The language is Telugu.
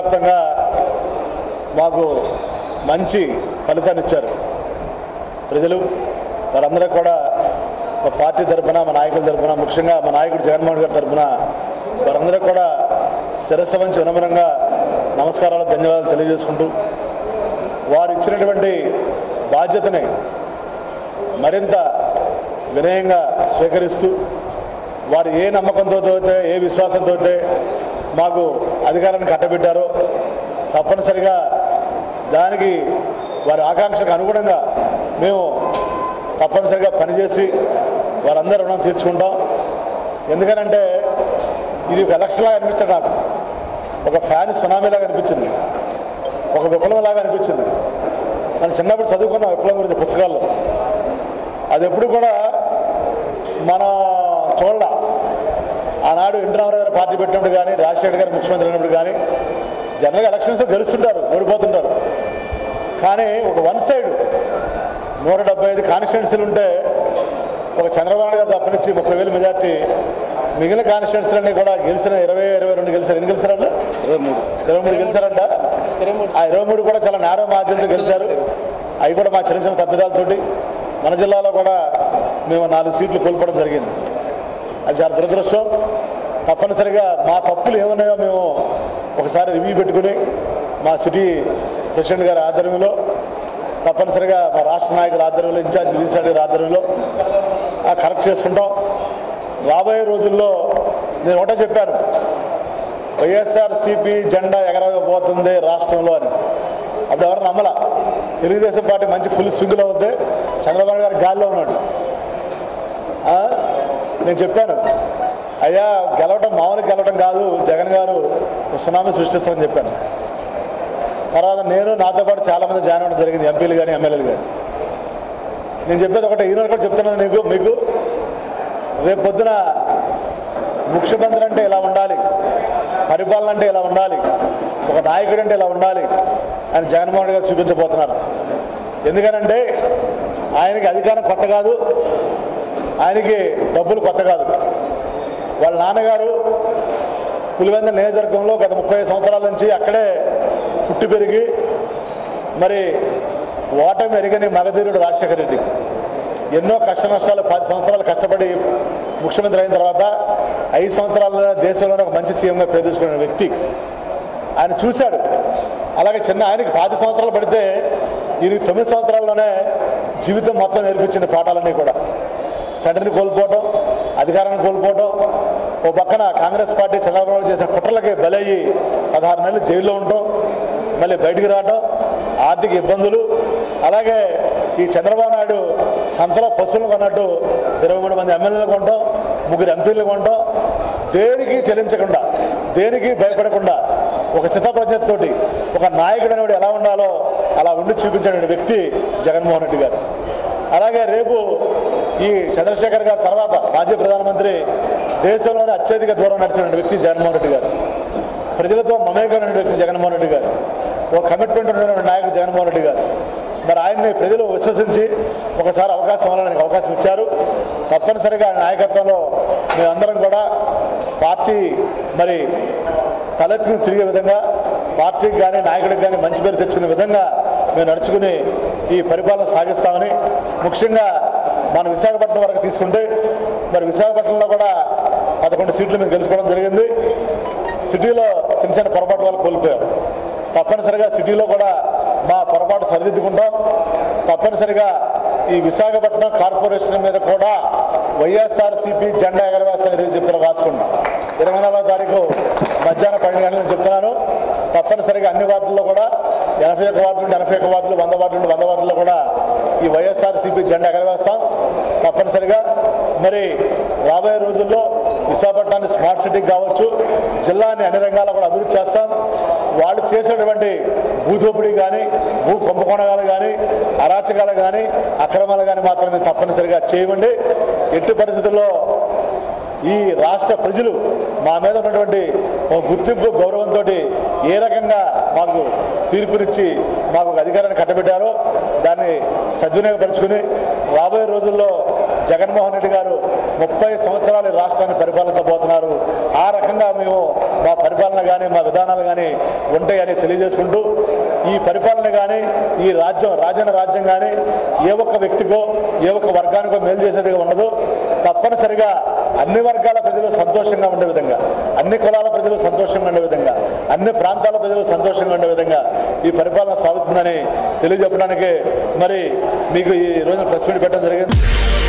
వ్యాప్తంగా మాకు మంచి ఫలితాన్ని ఇచ్చారు ప్రజలు వారందరూ కూడా మా పార్టీ తరఫున మా నాయకుల తరఫున ముఖ్యంగా మా నాయకుడు జగన్మోహన్ గారి తరఫున వారందరూ కూడా శిరస్సు వంచి వినమ్రంగా నమస్కారాలు ధన్యవాదాలు తెలియజేసుకుంటూ వారు ఇచ్చినటువంటి బాధ్యతని మరింత వినయంగా స్వీకరిస్తూ వారు ఏ నమ్మకంతో అయితే ఏ విశ్వాసంతో అయితే మాకు అధికారాన్ని కట్టబెట్టారో తప్పనిసరిగా దానికి వారి ఆకాంక్షకు అనుగుణంగా మేము తప్పనిసరిగా పనిచేసి వారందరూ రుణం తీర్చుకుంటాం ఎందుకనంటే ఇది ఒక ఎలక్షన్లాగా అనిపించదు నాకు ఒక ఫ్యాన్ సునామీలాగా అనిపించింది ఒక విప్లవంలాగా అనిపించింది మనం చిన్నప్పుడు చదువుకున్న విప్లవం గురించి పుస్తకాల్లో అది ఎప్పుడు కూడా మన చూడ ఆనాడు ఎన్టీ రామారావు గారు పార్టీ పెట్టినప్పుడు కానీ రాజశేఖర్ గారు ముఖ్యమంత్రి అయినప్పుడు కానీ జనరల్గా ఎలక్షన్స్ గెలుస్తుంటారు ఓడిపోతుంటారు కానీ ఒక వన్ సైడ్ నూట డెబ్బై ఐదు కాన్స్టిట్యున్సీలు ఉంటే ఒక చంద్రబాబు నాయుడు గారు తప్పనిచ్చి ముప్పై వేల మెజార్టీ మిగిలిన కాన్స్టిట్యున్సీలన్నీ కూడా గెలిచిన ఇరవై ఇరవై రెండు గెలిచారు ఎన్ని గెలిచారంట ఇరవై మూడు ఇరవై మూడు గెలిచారంట ఆ ఇరవై మూడు కూడా చాలా నేరో మార్జిన్తో గెలిచారు అవి కూడా మా చిన్న చిన్న తప్పిదాలతోటి మన జిల్లాలో కూడా మేము నాలుగు సీట్లు కోల్పోవడం జరిగింది అది చాలా దురదృష్టం తప్పనిసరిగా మా తప్పులు ఏమున్నాయో మేము ఒకసారి రివ్యూ పెట్టుకుని మా సిటీ ప్రెసిడెంట్ గారి ఆధ్వర్యంలో తప్పనిసరిగా మా రాష్ట్ర నాయకుల ఆధ్వర్యంలో ఇన్ఛార్జ్ విజయసాయి గారి ఆధ్వర్యంలో ఆ కరెక్ట్ చేసుకుంటాం రాబోయే రోజుల్లో నేను ఒకటే చెప్పాను వైఎస్ఆర్సీపీ జెండా ఎగరకపోతుంది రాష్ట్రంలో అని అది ఎవరు నమ్మల తెలుగుదేశం పార్టీ మంచి ఫుల్ స్వింగ్లో ఉంది చంద్రబాబు గారు గాల్లో ఉన్నాడు ఆ? నేను చెప్పాను అయ్యా గెలవటం మామూలు గెలవటం కాదు జగన్ గారు ఒక సునామీ సృష్టిస్తారని చెప్పాను తర్వాత నేను నాతో పాటు చాలామంది జాయిన్ అవ్వడం జరిగింది ఎంపీలు కానీ ఎమ్మెల్యేలు కానీ నేను చెప్పేది ఒకటే ఈరోజు కూడా చెప్తున్నాను నీకు మీకు రేపు పొద్దున ముఖ్యమంత్రి అంటే ఇలా ఉండాలి పరిపాలన అంటే ఇలా ఉండాలి ఒక నాయకుడు అంటే ఇలా ఉండాలి అని జగన్మోహన్ రెడ్డి గారు చూపించబోతున్నారు ఎందుకనంటే ఆయనకి అధికారం కొత్త కాదు ఆయనకి డబ్బులు కొత్త కాదు వాళ్ళ నాన్నగారు పులివెంద నియోజకవర్గంలో గత ముప్పై సంవత్సరాల నుంచి అక్కడే పుట్టి పెరిగి మరి ఓటమి ఎరిగని మగధీరుడు రాజశేఖర రెడ్డి ఎన్నో కష్ట నష్టాలు పది సంవత్సరాలు కష్టపడి ముఖ్యమంత్రి అయిన తర్వాత ఐదు సంవత్సరాల దేశంలోనే ఒక మంచి సీఎంగా పేరు తీసుకున్న వ్యక్తి ఆయన చూశాడు అలాగే చిన్న ఆయనకి పాతి సంవత్సరాలు పడితే ఈయనకి తొమ్మిది సంవత్సరాల్లోనే జీవితం మొత్తం నేర్పించిన పాఠాలన్నీ కూడా తండ్రిని కోల్పోవటం అధికారాన్ని కోల్పోవటం ఓ పక్కన కాంగ్రెస్ పార్టీ చంద్రబాబు నాయుడు చేసిన కుట్రలకి బలయ్యి పదహారు నెలలు జైల్లో ఉండటం మళ్ళీ బయటికి రావటం ఆర్థిక ఇబ్బందులు అలాగే ఈ చంద్రబాబు నాయుడు సంతలో పశువులు కొన్నట్టు ఇరవై మూడు మంది ఎమ్మెల్యేలు కొనటం ముగ్గురు ఎంపీలు కొనటం దేనికి చెల్లించకుండా దేనికి భయపడకుండా ఒక చిత్తప్రజ్ఞతోటి ఒక నాయకుడు అనేవాడు ఎలా ఉండాలో అలా ఉండి చూపించిన వ్యక్తి జగన్మోహన్ రెడ్డి గారు అలాగే రేపు ఈ చంద్రశేఖర్ గారి తర్వాత మాజీ ప్రధానమంత్రి దేశంలోనే అత్యధిక దూరం నడిచిన వ్యక్తి జగన్మోహన్ రెడ్డి గారు ప్రజలతో మమేకమైన వ్యక్తి జగన్మోహన్ రెడ్డి గారు ఒక కమిట్మెంట్ ఉన్న నాయకుడు జగన్మోహన్ రెడ్డి గారు మరి ఆయన్ని ప్రజలు విశ్వసించి ఒకసారి అవకాశం ఇవ్వాలని అవకాశం ఇచ్చారు తప్పనిసరిగా ఆయన నాయకత్వంలో మేమందరం కూడా పార్టీ మరి తలెత్తుకుని తిరిగే విధంగా పార్టీకి కానీ నాయకుడికి కానీ మంచి పేరు తెచ్చుకునే విధంగా మేము నడుచుకుని ఈ పరిపాలన సాగిస్తామని ముఖ్యంగా మన విశాఖపట్నం వరకు తీసుకుంటే మరి విశాఖపట్నంలో కూడా పదకొండు సీట్లు మేము గెలుచుకోవడం జరిగింది సిటీలో చిన్న చిన్న పొరపాటు వాళ్ళు కోల్పోయాం తప్పనిసరిగా సిటీలో కూడా మా పొరపాటు సరిదిద్దుకుంటాం తప్పనిసరిగా ఈ విశాఖపట్నం కార్పొరేషన్ మీద కూడా వైఎస్ఆర్సీపీ జెండా ఎగరవేస్తాను ఈరోజు చెప్తున్నా రాసుకుంటాం ఇరవై నాలుగో తారీఖు మధ్యాహ్నం పన్నెండు గంటలకు చెప్తున్నాను తప్పనిసరిగా అన్ని వార్డుల్లో కూడా ఎనభై ఒక వార్డు నుండి ఎనభై ఒక వార్డులు వంద వార్డు నుండి వంద వార్డుల్లో కూడా ఈ వైఎస్ఆర్సీపీ జెండా ఎగరవేస్తాం తప్పనిసరిగా మరి రాబోయే రోజుల్లో విశాఖపట్నాన్ని స్మార్ట్ సిటీకి కావచ్చు జిల్లాని అన్ని రంగాల్లో కూడా అభివృద్ధి చేస్తాం వాళ్ళు చేసేటువంటి భూదోపిడీ కానీ భూ కుంభకోణాలు కానీ అరాచకాలు కానీ అక్రమాలు కానీ మాత్రమే తప్పనిసరిగా చేయమండి ఎట్టి పరిస్థితుల్లో ఈ రాష్ట్ర ప్రజలు మా మీద ఉన్నటువంటి ఒక గుర్తింపు గౌరవంతో ఏ రకంగా మాకు తీర్పునిచ్చి మాకు ఒక అధికారాన్ని కట్టబెట్టారో దాన్ని సద్వినియోగపరుచుకుని రాబోయే రోజుల్లో జగన్మోహన్ రెడ్డి గారు ముప్పై సంవత్సరాలు ఈ రాష్ట్రాన్ని పరిపాలించబోతున్నారు ఆ రకంగా మేము మా పరిపాలన పరిపాలన కానీ మా విధానాలు కానీ ఉంటాయని తెలియజేసుకుంటూ ఈ పరిపాలన కానీ ఈ రాజ్యం రాజన్న రాజ్యం కానీ ఏ ఒక్క వ్యక్తికో ఏ ఒక్క వర్గానికో మేలు చేసేదిగా ఉండదు తప్పనిసరిగా అన్ని వర్గాల ప్రజలు సంతోషంగా ఉండే విధంగా అన్ని కులాల ప్రజలు సంతోషంగా ఉండే విధంగా అన్ని ప్రాంతాల ప్రజలు సంతోషంగా ఉండే విధంగా ఈ పరిపాలన సాగుతుందని తెలియజెప్పడానికి మరి మీకు ఈ రోజున ప్రెస్ మీట్ పెట్టడం జరిగింది